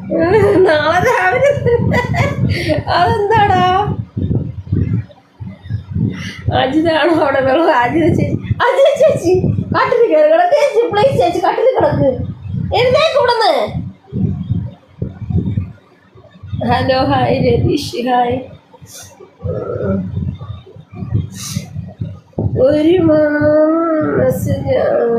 നാളെ രാവിലെ അതെന്താടാ അജിതാണോ അവിടെ വെള്ളം അജിത ചേച്ചി അജിത ചേച്ചി കട്ടിൽ കയറി കിടക്ക് ചേച്ചി പ്ലീസ് ചേച്ചി കട്ടിൽ കിടക്ക് എഴുന്നേക്ക് ഇവിടുന്ന് ഹലോ ഹായ് രതീഷ് ഹായ് ഒരു മെസ്സേജ്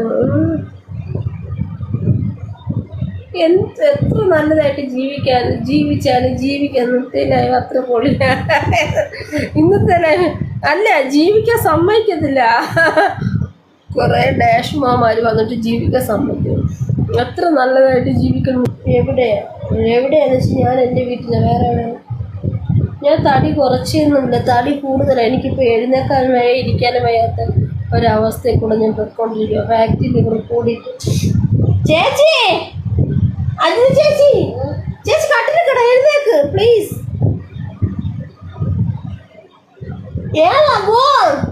എന്ത് എത്ര നല്ലതായിട്ട് ജീവിക്കാനും ജീവിച്ചാലും ജീവിക്കാൻ ഇന്നത്തെ ലൈവ് അത്ര പൊളിയ ഇന്നത്തെ ലൈവ് അല്ല ജീവിക്കാൻ സമ്മതിക്കത്തില്ല കുറേ ഡാഷ് മാമാര് വന്നിട്ട് ജീവിക്കാൻ സമ്മതിക്കും എത്ര നല്ലതായിട്ട് ജീവിക്കണം എവിടെയാ എവിടെയാന്ന് വെച്ചാൽ ഞാൻ എൻ്റെ വീട്ടിൽ വേറെ എവിടെ ഞാൻ തടി കുറച്ചൊന്നുമില്ല തടി കൂടുതലാണ് എനിക്കിപ്പോൾ എഴുന്നേക്കാനും വയ്യ ഇരിക്കാനും വയ്യാത്ത ഒരവസ്ഥയിൽ കൂടെ ഞാൻ പൊയ്ക്കൊണ്ടിരിക്കുക ഫാക്ടറി ലിവർ കൂടിയിട്ട് ചേച്ചി അജിത ചേച്ചി ചേച്ചി കട്ടില് കിട എഴുന്നേക്ക് പ്ലീസ് ഏതാ പോ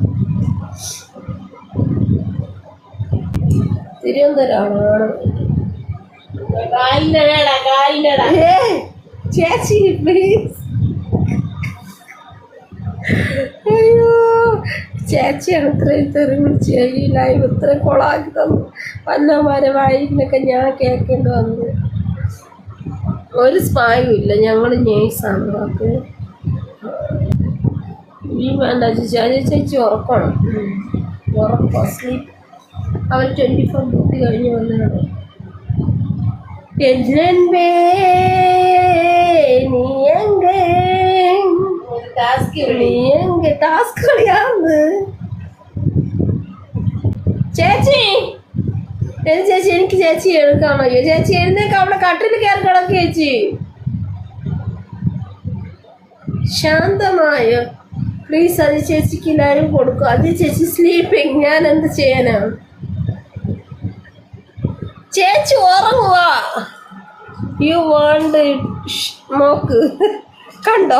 തിരുവനന്തപുരമാണോ കാലിനടാ കാലിനടാ ഏയ്, ചേച്ചി പ്ലീസ് അയ്യോ ചേച്ചിയാണ് ഇത്രയും തെറി വിളിച്ച് ഈ ലൈവ് ഇത്രയും കൊളാക്കി തന്നു വല്ലമാരെ വായിക്കുന്നൊക്കെ ഞാൻ കേൾക്കേണ്ടി വന്നു ഒരു സ്പായും ഇല്ല ഞങ്ങൾ നേഴ്സാണ് വാക്ക് ഈ വേണ്ട ചേച്ചി അജയ് ചേച്ചി ഉറക്കണം ഉറക്കം സ്ലീപ്പ് അവർ ട്വൻറ്റി ഫോർ ഡ്യൂട്ടി കഴിഞ്ഞ് വന്നതാണ് എന്നൻപേ നീ എങ്കേ ടാസ്ക് നീ എങ്കെ ടാസ്ക് കളിയാന്ന് ചേച്ചി ഏത് ചേച്ചി എനിക്ക് ചേച്ചി എടുക്കാൻ വയ്യ ചേച്ചി എഴുന്നേക്ക് അവിടെ കട്ടിൽ കയറി കിടക്ക് ചേച്ചി ശാന്തമായ പ്ലീസ് അത് ചേച്ചിക്ക് എല്ലാവരും കൊടുക്കും അത് ചേച്ചി സ്ലീപ്പിംഗ് ഞാൻ എന്ത് ചെയ്യാനാ ചേച്ചി ഉറങ്ങുക യു വാണ്ട് നോക്ക് കണ്ടോ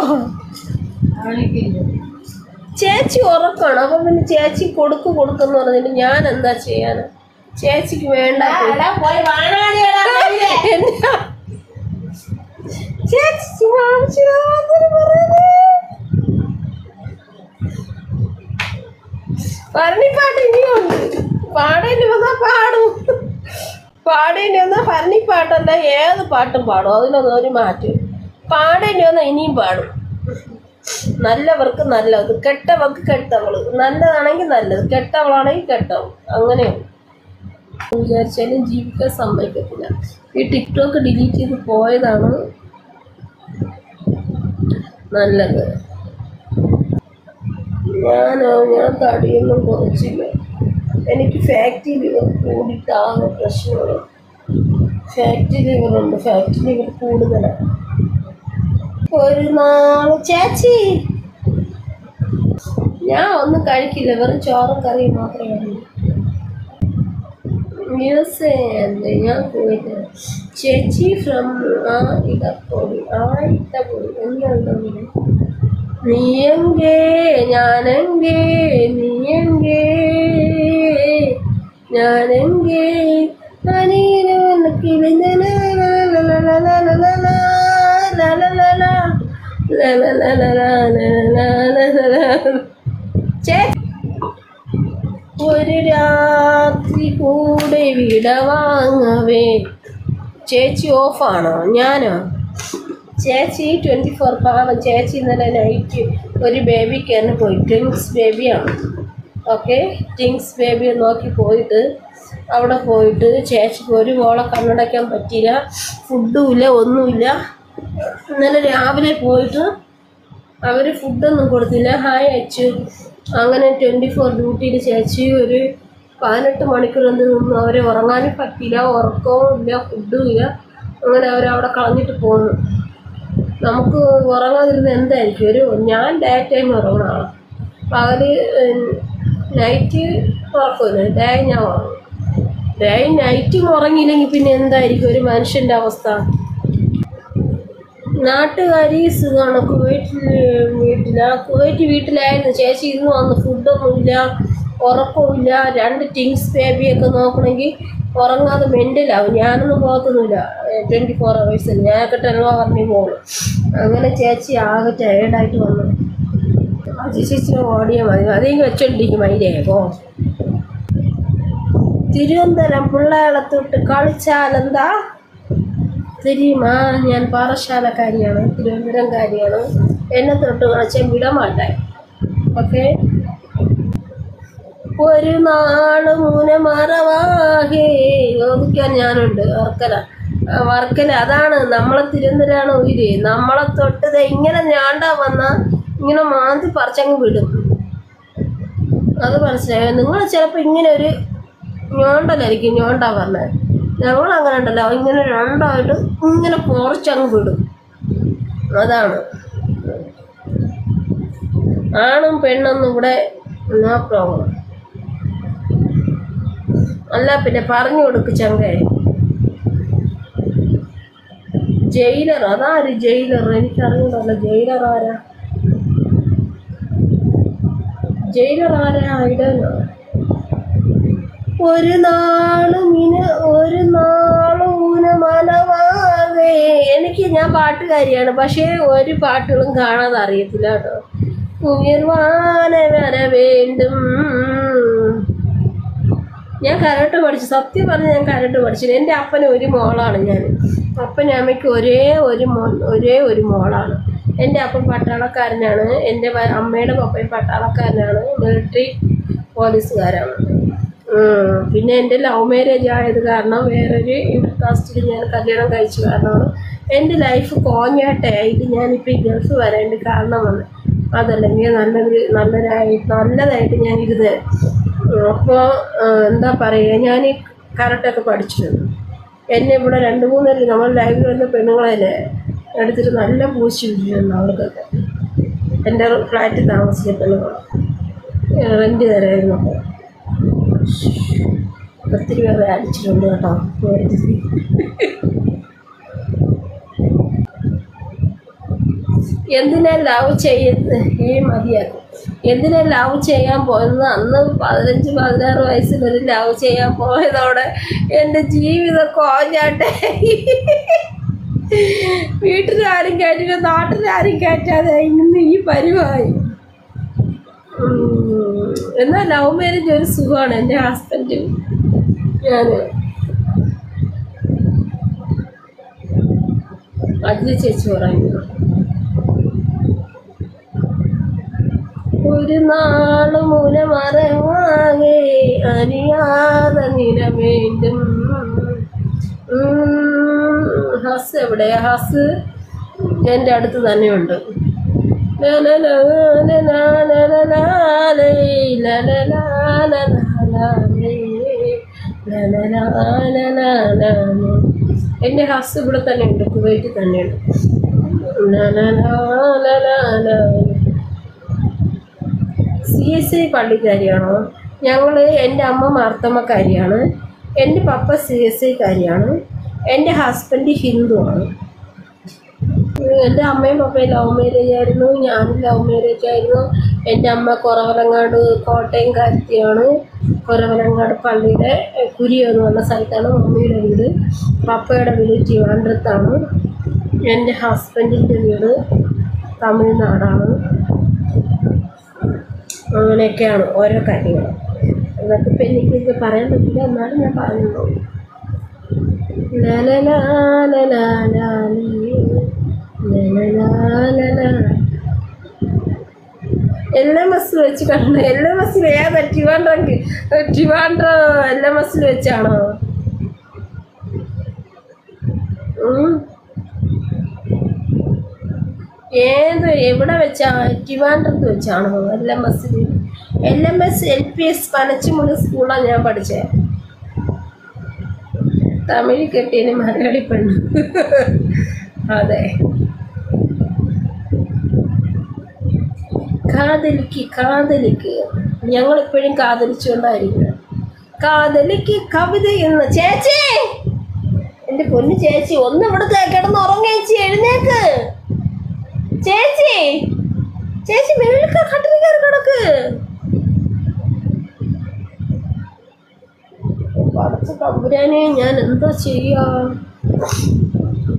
ചേച്ചി ഉറക്കാണ് അപ്പൊ പിന്നെ ചേച്ചി കൊടുക്ക് കൊടുക്കെന്ന് പറഞ്ഞിട്ട് ഞാൻ എന്താ ചെയ്യാന് ചേച്ചിക്ക് വേണ്ട എടാ, പോയി വാണാടിയടാ കയ്യിലെ. എന്നാ? ചേച്ചി വാങ്ങിച്ചതാണെന്ന് പറയുന്നത്. ഭരണിപ്പാട്ട് ഇനിയുണ്ട് പാടേണ്ടി വന്നാ പാടും പാടേണ്ടി വന്നാ ഭരണിപ്പാട്ടല്ല ഏത് പാട്ടും പാടും അതിനൊന്നും ഒരു മാറ്റം പാടേണ്ടി വന്നാ ഇനിയും പാടും നല്ലവർക്ക് നല്ലത് കെട്ടവർക്ക് കെട്ടവള് നല്ലതാണെങ്കിൽ നല്ലത് കെട്ടവളാണെങ്കിൽ കെട്ടവൾ അങ്ങനെയാണ് വിചാരിച്ചാലും ജീവിക്കാൻ സമ്മതിക്കത്തില്ല ഈ ടിക്ടോക്ക് ഡിലീറ്റ് ചെയ്ത് പോയതാണ് നല്ലത് ഞാനോ ഞാൻ തടിയൊന്നും കുറച്ചില്ല എനിക്ക് ഫാക്ടറി ലിവർ കൂടിയിട്ട് ആകെ പ്രശ്നമാണ് ഫാക്ടറി ലിവർ ഉണ്ട് ഫാക്ടറി ലിവർ കൂടുതലാണ് ഒരു നാള് ചേച്ചി ഞാൻ ഒന്നും കഴിക്കില്ല വെറും ചോറും കറിയും മാത്രമേ കഴിക്കൂ മ്യൂസ് ഉണ്ട് ഞാൻ പോയിട്ട് ചേച്ചി ഫ്രം ആ ഇടപ്പൊടി ആ ഇട്ടപ്പൊടി എന്തുണ്ടോ നീയെങ്കേ ഞാനെങ്കേ നീയെങ്കേ ഞാനെങ്കേ ചേച്ചി ഒരു രാത്രി കൂടെ വിട വാങ്ങവേ ചേച്ചി ഓഫാണോ ഞാനോ ചേച്ചി ട്വൻറ്റി ഫോർ പാവം ചേച്ചി ഇന്നലെ നൈറ്റ് ഒരു ബേബിക്ക് തന്നെ പോയി ട്വിങ്സ് ബേബിയാണ് ഓക്കെ ട്വിങ്സ് ബേബിയെ നോക്കി പോയിട്ട് അവിടെ പോയിട്ട് ചേച്ചിക്ക് ഒരു മോളെ കണ്ണടയ്ക്കാൻ പറ്റിയില്ല ഫുഡും ഇല്ല ഒന്നുമില്ല ഇന്നലെ രാവിലെ പോയിട്ട് അവർ ഫുഡൊന്നും കൊടുത്തില്ല ഹായ് അച്ചു അങ്ങനെ ട്വൻറ്റി ഫോർ ഡ്യൂട്ടിയിൽ ചേച്ചി ഒരു പതിനെട്ട് മണിക്കൂർ എന്ത് നിന്നു അവരെ ഉറങ്ങാനും പറ്റിയില്ല ഉറക്കവും ഇല്ല ഫുഡും ഇല്ല അങ്ങനെ അവരവിടെ കളഞ്ഞിട്ട് പോന്നു നമുക്ക് ഉറങ്ങാതിരുന്ന എന്തായിരിക്കും ഒരു ഞാൻ ഡേ ടൈം ഉറങ്ങണ ആളാണ് പകല് നൈറ്റ് ഉറക്കമില്ല ഡേ ഞാൻ ഉറങ്ങും ഡേ നൈറ്റും ഉറങ്ങിയില്ലെങ്കിൽ പിന്നെ എന്തായിരിക്കും ഒരു മനുഷ്യൻ്റെ അവസ്ഥ നാട്ടുകാരി സുഖമാണ് കുവൈറ്റിൽ വീട്ടില കുവൈറ്റ് വീട്ടിലായിരുന്നു ചേച്ചി ഇന്ന് വന്ന് ഫുഡൊന്നുമില്ല ഉറക്കമില്ല രണ്ട് ടിങ്സ് ബേബിയൊക്കെ നോക്കണമെങ്കിൽ ഉറങ്ങാതെ മെൻ്റലാവും ഞാനൊന്നും പോകത്തൊന്നുമില്ല ട്വൻറ്റി ഫോർ അവേഴ്സ് ഞാനൊക്കെ ടെൻ പറഞ്ഞ് പോകും അങ്ങനെ ചേച്ചി ആകെ ടയേർഡായിട്ട് വന്നു അജി ചേച്ചിനെ ഓടിയാൽ മതി അതെങ്കിൽ വെച്ചോണ്ടിരിക്കും അതിൻ്റെ പോ തിരുവനന്തപുരം പിള്ളേളത്തോട്ട് കളിച്ചാലെന്താ தெரியுமா ഞാൻ പാറശാലക്കാരിയാണ് തിരുവനന്തപുരംകാരിയാണ് എന്നെ തൊട്ട് കളിച്ചാൽ വിടമാട്ടെ ഓക്കെ ഒരു നാള് മൂന മറവാഹേ ചോദിക്കാൻ ഞാനുണ്ട് വർക്കല ആ, വർക്കല അതാണ് നമ്മളെ തിരുവനന്തപുരമാണ് ഉയിര് നമ്മളെ തൊട്ട് ദേ ഇങ്ങനെ ഞാണ്ടാ വന്ന ഇങ്ങനെ മാന്തി പറിച്ചങ്ങ് വിടും അത് മനസ്സിലായോ നിങ്ങൾ ചിലപ്പോൾ ഇങ്ങനെ ഒരു ഞോണ്ടലായിരിക്കും ഞോണ്ടാ പറഞ്ഞത് ഞങ്ങൾ അങ്ങനെ ഉണ്ടല്ലോ ഇങ്ങനെ രണ്ടായിട്ട് ഇങ്ങനെ പൊറച്ചങ്ങ് വിടും അതാണ് ആണും പെണ്ണൊന്നും ഇവിടെ നോ പ്രോബ്ലം അല്ല പിന്നെ പറഞ്ഞു കൊടുക്ക് ചങ്കേ ജയിലർ അതാര് ജയിലർ എനിക്കറിയണ്ടല്ലോ ജയിലർ ആരാ ജയിലർ ആരാ ഐഡനോ ഒരു നാളും ഇന ഒരു നാളും ഊന മനവാകെ എനിക്ക് ഞാൻ പാട്ടുകാരിയാണ് പക്ഷേ ഒരു പാട്ടുകളും കാണാതെ അറിയത്തില്ല കേട്ടോ ഉയർവാന വര വേണ്ടും ഞാൻ കരാട്ട് പഠിച്ചു സത്യം പറഞ്ഞ് ഞാൻ കരാട്ട് പഠിച്ചു എൻ്റെ അപ്പന് ഒരു മോളാണ് ഞാൻ അപ്പനും അമ്മയ്ക്ക് ഒരേ ഒരു മോ ഒരേ ഒരു മോളാണ് എൻ്റെ അപ്പൻ പട്ടാളക്കാരനാണ് എൻ്റെ വ- അമ്മയുടെ പപ്പയും പട്ടാളക്കാരനാണ് മിലിറ്ററി പോലീസുകാരാണ് ഉം. പിന്നെ എൻ്റെ ലവ് മാരേജ് ആയത് കാരണം വേറൊരു കാസ്റ്റിൽ ഞാൻ കല്യാണം കഴിച്ച കാരണമാണ് എൻ്റെ ലൈഫ് കോഞ്ഞാട്ടായിട്ട് ഞാനിപ്പോൾ ഈ ഗൾഫ് വരേണ്ട കാരണമാണ് അതല്ലെങ്കിൽ നല്ലൊരു നല്ലതായി നല്ലതായിട്ട് ഞാൻ ഇരുന്ന് അപ്പോൾ എന്താ പറയുക ഞാൻ ഈ കറക്റ്റൊക്കെ പഠിച്ചിട്ടുണ്ട് എന്നെ ഇവിടെ രണ്ട് മൂന്ന് പേര് നമ്മൾ ലൈവിൽ വന്ന പെണ്ണുങ്ങളല്ലേ എടുത്തിട്ട് നല്ല പൂശി വിട്ടിട്ടുണ്ട് അവർക്കൊക്കെ എൻ്റെ ഫ്ലാറ്റിൽ താമസിച്ച പെണ്ണുങ്ങൾ റെൻറ്റ് തരായിരുന്നു അപ്പോൾ ഒത്തിരി പേരെ അടിച്ചിട്ടുണ്ട് കേട്ടോ എന്തിനാ ലവ് ചെയ്യുന്നത് ഏ മതിയാക്കും എന്തിനാ ലവ് ചെയ്യാൻ പോയെന്ന് അന്ന് പതിനഞ്ച് പതിനാറ് വയസ്സിൽ ഒരു ലവ് ചെയ്യാൻ പോയതോടെ എൻ്റെ ജീവിതം കോഞ്ഞാട്ടെ വീട്ടിലാരും കയറ്റില്ല നാട്ടിലാരും കയറ്റാതെ ഇന്ന് ഈ പരിവായി ഉം. എന്നാൽ ലവ് മാരേജ് ഒരു സുഖമാണ് എൻ്റെ ഹസ്ബൻഡ് ഞാൻ അതിൽ ചേച്ചി പറയുന്നു ഒരു നാള് മുലമറവാകെ അറിയാതെ നില വേണ്ടും ഉം, ഹസ് എവിടെ ഹസ് എൻ്റെ അടുത്ത് തന്നെയുണ്ട് എൻ്റെ ഹസ് ഇവിടെ തന്നെ ഉണ്ട് കുവൈറ്റിൽ തന്നെയുണ്ട് സി എസ് ഐ പള്ളിക്കാരിയാണോ ഞങ്ങൾ എൻ്റെ അമ്മ മാർത്തമ്മക്കാരിയാണ് എൻ്റെ പപ്പ സി എസ് ഐക്കാരിയാണ് എൻ്റെ ഹസ്ബൻഡ് ഹിന്ദുവാണ് എൻ്റെ അമ്മയും പപ്പയും ലവ് മാരേജ് ആയിരുന്നു ഞാനും ലവ് മാരേജ് ആയിരുന്നു എൻ്റെ അമ്മ കുറവലങ്ങാട് കോട്ടയം കാര്യത്തിയാണ് കുറവലങ്ങാട് പള്ളിയുടെ എഹ്, കുരിയോ എന്ന് പറഞ്ഞ സ്ഥലത്താണ് മമ്മിയുടെ വീട് പപ്പയുടെ വീട് ട്രിവാൻഡ്രത്താണ് എൻ്റെ ഹസ്ബൻഡിൻ്റെ വീട് തമിഴ്നാടാണ് അങ്ങനെയൊക്കെയാണ് ഓരോ കാര്യങ്ങൾ അതൊക്കെ ഇപ്പം എനിക്ക് ഇത് പറയാൻ പറ്റില്ല എന്നാലും ഞാൻ പറയുന്നു എൽ എം എസ് വെച്ച് കണ്ടു എൽ എം എസിൽ ഏതാ ട്രിവാൻഡ്രം ട്രിവാൻഡ്രം എൽ എം എസിൽ വെച്ചാണോ ഉം. ഏത് എവിടെ വെച്ചാ ട്രിവാൻഡ്രത്ത് വെച്ചാണോ എൽ എം എസിൽ L M S L P S Panachumuli സ്കൂളാണ് ഞാൻ പഠിച്ചത് തമിഴ് കെട്ടിയതിന് മലയാളി പെണ്ണ് അതെ കാതലിക്ക് കാതലിക്ക് ഞങ്ങളിപ്പോഴും കാതലിച്ചുകൊണ്ടായിരിക്കും കാതലിക്ക് കവിത എന്ന് ചേച്ചി എൻ്റെ പൊന്നു ചേച്ചി ഒന്ന് ഇവിടെ കിടന്ന് ഉറങ്ങേച്ചി എഴുന്നേക്ക് ചേച്ചി ചേച്ചി വെള്ളിക്ക കട്ടിൽ കയറി കിടക്ക് പടച്ച തമ്പുരാനെ ഞാൻ എന്താ ചെയ്യാ